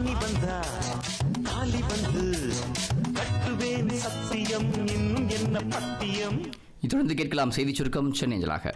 ஆணி வந்தா காலி வந்து கட்டுவேன் சத்தியம் இன்னும் என்ன பத்தியம் தொடர்ந்து கேட்கலாம் செய்தி சுருக்கம் சென்னைஞ்சலாக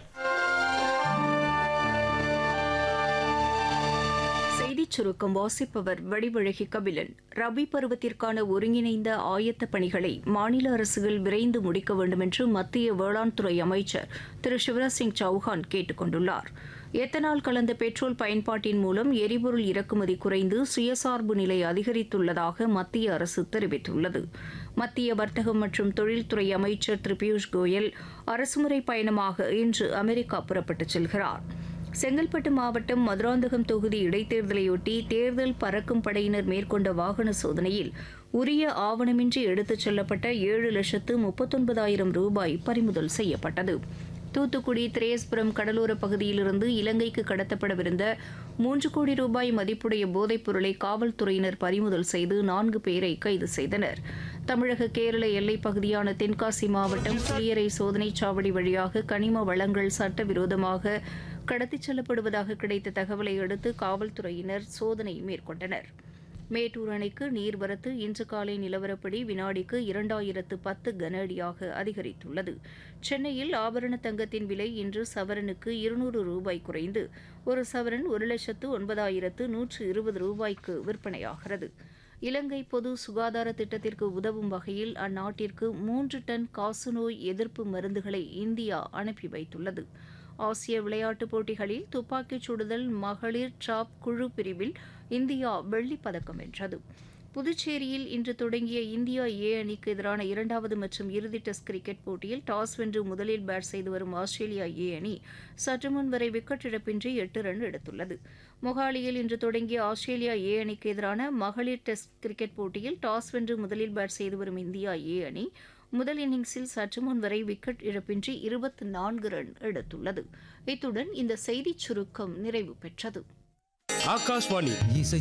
செய்திச் சுருக்கம் வாசிப்பவர் வடிவழகி கபிலன் ரபி பருவத்திற்கான ஒருங்கிணைந்த ஆயத்த பணிகளை மாநில அரசுகள் விரைந்து முடிக்க வேண்டும் என்று மத்திய வேளாண் துறை அமைச்சர் திரு சிவராஜ் சிங் சௌஹான் கேட்டுக் கொண்டுள்ளார் எத்தனால் கலந்த பெட்ரோல் பயன்பாட்டின் மூலம் எரிபொருள் இறக்குமதி குறைந்து சுயசார்பு நிலை அதிகரித்துள்ளதாக மத்திய அரசு தெரிவித்துள்ளது மத்திய வர்த்தகம் மற்றும் தொழில்துறை அமைச்சர் திரு பியூஷ் கோயல் அரசுமுறை பயணமாக இன்று அமெரிக்கா புறப்பட்டுச் செல்கிறார் செங்கல்பட்டு மாவட்டம் மதுராந்தகம் தொகுதி இடைத்தேர்தலையொட்டி தேர்தல் பறக்கும் படையினர் மேற்கொண்ட வாகன சோதனையில் உரிய ஆவணமின்றி எடுத்துச் செல்லப்பட்ட ஏழு லட்சத்து முப்பத்தொன்பதாயிரம் ரூபாய் பறிமுதல் செய்யப்பட்டது தூத்துக்குடி திரேஸ்புரம் கடலோர பகுதியிலிருந்து இலங்கைக்கு கடத்தப்படவிருந்த மூன்று கோடி ரூபாய் மதிப்புடைய போதைப் பொருளை காவல்துறையினர் பறிமுதல் செய்து நான்கு பேரை கைது செய்தனர் தமிழக கேரள எல்லைப் பகுதியான தென்காசி மாவட்டம் புளியரை சோதனைச் சாவடி வழியாக கனிம வளங்கள் சட்டவிரோதமாக கடத்திச் செல்லப்படுவதாக கிடைத்த தகவலை அடுத்து காவல்துறையினர் சோதனை மேற்கொண்டனர் மேட்டூர் அணைக்கு நீர்வரத்து இன்று காலை நிலவரப்படி வினாடிக்கு இரண்டாயிரத்து பத்து கன அடியாக அதிகரித்துள்ளது சென்னையில் ஆபரண தங்கத்தின் விலை இன்று சவரனுக்கு இருநூறு ரூபாய் குறைந்து ஒரு சவரன் ஒரு லட்சத்து ஒன்பதாயிரத்து நூற்று இருபது ரூபாய்க்கு விற்பனையாகிறது இலங்கை பொது சுகாதார திட்டத்திற்கு உதவும் வகையில் அந்நாட்டிற்கு மூன்று டன் காசநோய் எதிர்ப்பு மருந்துகளை இந்தியா அனுப்பி வைத்துள்ளது ஆசிய விளையாட்டுப் போட்டிகளில் துப்பாக்கிச் சுடுதல் மகளிர் டிராப் குழு பிரிவில் இந்தியா வெள்ளிப் பதக்கம் வென்றது புதுச்சேரியில் இன்று தொடங்கிய இந்தியா ஏ அணிக்கு எதிரான இரண்டாவது மற்றும் இறுதி டெஸ்ட் கிரிக்கெட் போட்டியில் டாஸ் வென்று முதலில் பேட் செய்து வரும் ஆஸ்திரேலியா ஏ அணி சற்று முன் வரை விக்கெட் இழப்பின்றி எட்டு ரன் எடுத்துள்ளது மொஹாலியில் இன்று தொடங்கிய ஆஸ்திரேலியா ஏ அணிக்கு எதிரான மகளிர் டெஸ்ட் கிரிக்கெட் போட்டியில் டாஸ் வென்று முதலில் பேட் செய்து வரும் இந்தியா ஏ அணி முதல் இன்னிங்ஸில் சற்று முன் வரை விக்கெட் இழப்பின்றி இருபத்தி நான்கு ரன் எடுத்துள்ளது இத்துடன் இந்த செய்திச் சுருக்கம் நிறைவு பெற்றது ஆகாஷ்வாணி இசை